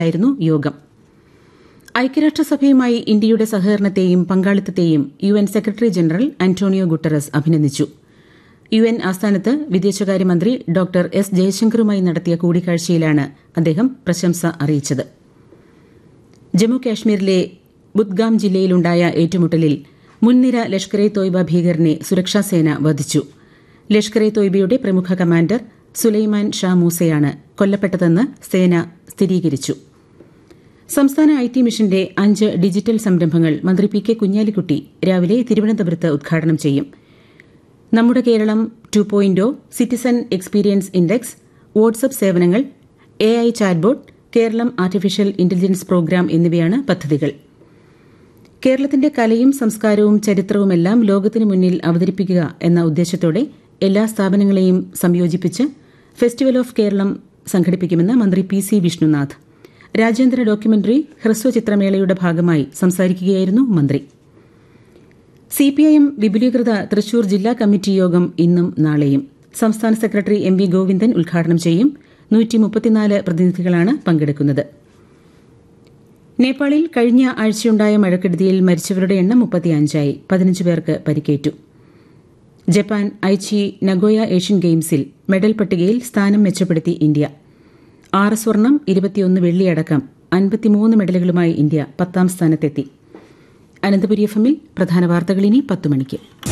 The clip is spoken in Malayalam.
ായിരുന്നു യോഗം ഐക്യരാഷ്ട്രസഭയുമായി ഇന്ത്യയുടെ സഹകരണത്തെയും പങ്കാളിത്തത്തെയും U N secretary general Antonio Guterres അഭിനന്ദിച്ചു യു എൻ ആസ്ഥാനത്ത് വിദേശകാര്യമന്ത്രി ഡോക്ടർ എസ് ജയശങ്കറുമായി നടത്തിയ കൂടിക്കാഴ്ചയിലാണ് അദ്ദേഹം പ്രശംസ അറിയിച്ചത് ജമ്മു കാശ്മീരിലെ ബുദ്ഗാം ജില്ലയിലുണ്ടായ ഏറ്റുമുട്ടലിൽ മുൻനിര ലഷ്കർ എ തോയ്ബ ഭീകരനെ സുരക്ഷാസേന വധിച്ചു ലഷ്കർ എ തോയ്ബയുടെ പ്രമുഖ കമാൻഡർ സുലൈമാൻ ഷാ മൂസയാണ് കൊല്ലപ്പെട്ടതെന്ന് സേന സ്ഥിരീകരിച്ചു സംസ്ഥാന ഐ ടി മിഷന്റെ അഞ്ച് ഡിജിറ്റൽ സംരംഭങ്ങൾ മന്ത്രി പി കെ കുഞ്ഞാലിക്കുട്ടി രാവിലെ തിരുവനന്തപുരത്ത് ഉദ്ഘാടനം ചെയ്യും നമ്മുടെ Keralam two point o citizen experience index WhatsApp സേവനങ്ങൾ A I chatbot Keralam artificial intelligence programme എന്നിവയാണ് പദ്ധതികൾ കേരളത്തിന്റെ കലയും സംസ്കാരവും ചരിത്രവുമെല്ലാം ലോകത്തിനു മുന്നിൽ അവതരിപ്പിക്കുക എന്ന ഉദ്ദേശത്തോടെ എല്ലാ സ്ഥാപനങ്ങളെയും സംയോജിപ്പിച്ച് ഫെസ്റ്റിവൽ ഓഫ് കേരളം സംഘടിപ്പിക്കുമെന്ന് മന്ത്രി പി സി വിഷ്ണുനാഥ് രാജ്യാന്തര ഡോക്യുമെന്ററി ഹ്രസ്വചിത്രമേളയുടെ ഭാഗമായി സംസാരിക്കുകയായിരുന്നു മന്ത്രി സിപിഐഎം വിപുലീകൃത തൃശൂർ ജില്ലാ കമ്മിറ്റി യോഗം ഇന്നും നാളെയും സംസ്ഥാന സെക്രട്ടറി എം വി ഗോവിന്ദൻ ഉദ്ഘാടനം ചെയ്യും പ്രതിനിധികളാണ് പങ്കെടുക്കുന്നത് നേപ്പാളിൽ കഴിഞ്ഞ ആഴ്ചയുണ്ടായ മഴക്കെടുതിയിൽ മരിച്ചവരുടെ എണ്ണം മുപ്പത്തിയഞ്ചായി പതിനഞ്ച് പേർക്ക് പരിക്കേറ്റു ജപ്പാൻ ഐച്ചി നഗോയ ഏഷ്യൻ ഗെയിംസിൽ മെഡൽ പട്ടികയിൽ സ്ഥാനം മെച്ചപ്പെടുത്തി ഇന്ത്യ ആറ് സ്വർണം ഇരുപത്തിയൊന്ന് വെള്ളിയടക്കം അൻപത്തിമൂന്ന് മെഡലുകളുമായി ഇന്ത്യ പത്താം സ്ഥാനത്തെത്തി അനന്തപുരി എഫ് എമ്മിൽ പ്രധാന വാർത്തകൾ ഇനി പത്ത് മണിക്ക്